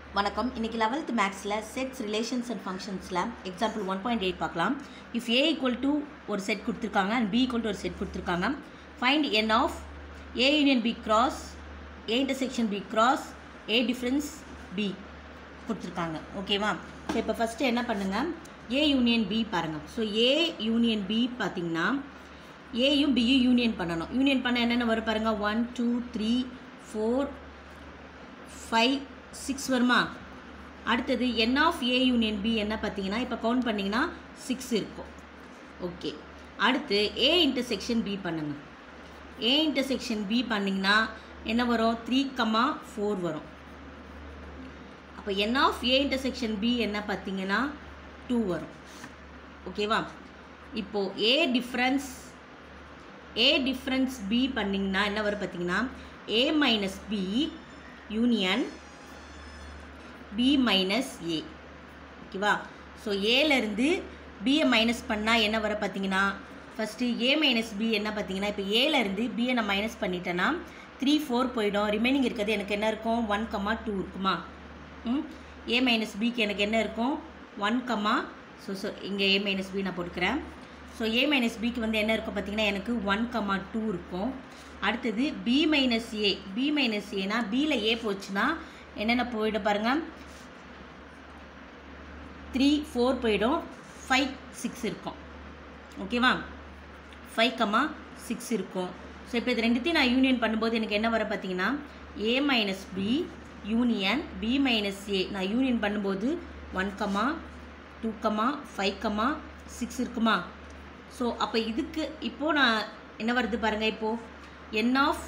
வணக்கம் இன்னைக்கு லெவல்த் மேக்ஸில் செட்ஸ் ரிலேஷன்ஸ் அண்ட் ஃபங்க்ஷன்ஸில் எக்ஸாம்பிள் ஒன் பாயிண்ட் எயிட் பார்க்கலாம் இஃப் ஏ ஈக்குவல் டு ஒரு செட் கொடுத்துருக்காங்க அண்ட் பி ஈக்குவல் டு ஒரு செட் கொடுத்துருக்காங்க find N of A union B cross A intersection B cross A difference B கொடுத்துருக்காங்க ஓகேவா so இப்போ first என்ன பண்ணுங்கள் ஏ யூனியன் பி பாருங்கள் ஸோ ஏ யூனியன் பி பார்த்தீங்கன்னா ஏயும் பியும் யூனியன் பண்ணணும் யூனியன் பண்ண என்னென்ன வரும் பாருங்கள் one two three four five six வருமா அடுத்தது N of A union B என்ன பார்த்தீங்கன்னா இப்போ கவுண்ட் பண்ணிங்கன்னா சிக்ஸ் இருக்கும் ஓகே அடுத்து ஏ இன்டர்செக்ஷன் பி பண்ணுங்க ஏ இன்டர்செக்ஷன் பி பண்ணிங்கன்னா என்ன வரும் த்ரீ கமா ஃபோர் வரும் அப்போ N of A intersection B என்ன பார்த்தீங்கன்னா டூ வரும் ஓகேவா இப்போது A difference A difference B பண்ணிங்கன்னா என்ன வரும் பார்த்தீங்கன்னா A minus B union B minus A ஓகேவா ஸோ ஏலேருந்து பியை மைனஸ் பண்ணால் என்ன வர பார்த்தீங்கன்னா ஃபஸ்ட்டு ஏ மைனஸ் பி என்ன பார்த்தீங்கன்னா இப்போ ஏலேருந்து பியை நான் மைனஸ் பண்ணிட்டேன்னா த்ரீ ஃபோர் போயிடும் ரிமைனிங் இருக்கிறது எனக்கு என்ன இருக்கும் ஒன் கமா டூ இருக்குமா ம் ஏ மைனஸ் பிக்கு எனக்கு என்ன இருக்கும் ஒன் கமா ஸோ ஸோ இங்கே ஏ மைனஸ் பி நான் போட்டுக்கிறேன் ஸோ ஏ மைனஸ் பிக்கு வந்து என்ன இருக்கும் பார்த்தீங்கன்னா எனக்கு ஒன் கமா டூ இருக்கும் அடுத்தது B minus A B minus ஏனா பியில் ஏ போச்சுன்னா என்னென்ன போயிடும் பாருங்கள் த்ரீ ஃபோர் போயிடும் ஃபைவ் சிக்ஸ் இருக்கும் ஓகேவா ஃபைவ் கமா சிக்ஸ் இருக்கும் ஸோ இப்போ இது ரெண்டுத்தையும் நான் யூனியன் பண்ணும்போது எனக்கு என்ன வர பார்த்தீங்கன்னா A minus B union B minus A நான் யூனியன் பண்ணும்போது one comma two comma five comma six இருக்குமா ஸோ அப்போ இதுக்கு இப்போது நான் என்ன வருது பாருங்கள் இப்போது N of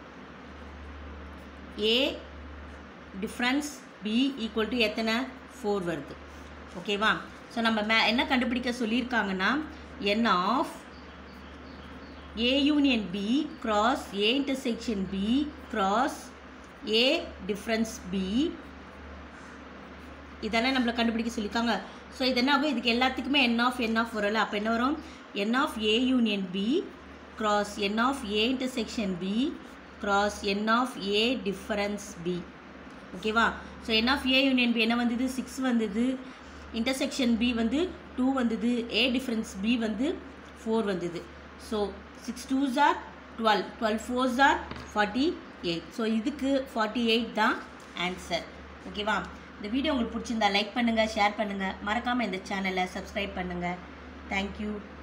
A difference B equal to எத்தனை ஃபோர் வருது ஓகேவா ஸோ நம்ம மே என்ன கண்டுபிடிக்க சொல்லியிருக்காங்கன்னா N of A union B cross A intersection B cross A difference B இதெல்லாம் நம்மளை கண்டுபிடிக்க சொல்லியிருக்காங்க ஸோ இது என்ன ஆகும் இதுக்கு எல்லாத்துக்குமே என் ஆஃப் என் ஆஃப் வரும்ல அப்போ என்ன வரும் n of A union B cross n of A intersection B cross n of A difference B ஓகேவா so n of A union B என்ன வந்தது சிக்ஸ் வந்தது இன்டர்செக்ஷன் பி வந்து டூ வந்தது ஏ டிஃப்ரென்ஸ் பி வந்து ஃபோர் வந்தது so six twos are twelve twelve fours are forty eight so இதுக்கு forty eight தான் ஆன்சர் ஓகேவா இந்த வீடியோ உங்களுக்கு பிடிச்சிருந்தா லைக் பண்ணுங்கள் ஷேர் பண்ணுங்கள் மறக்காமல் இந்த சேனலை சப்ஸ்கிரைப் பண்ணுங்கள் தேங்க்யூ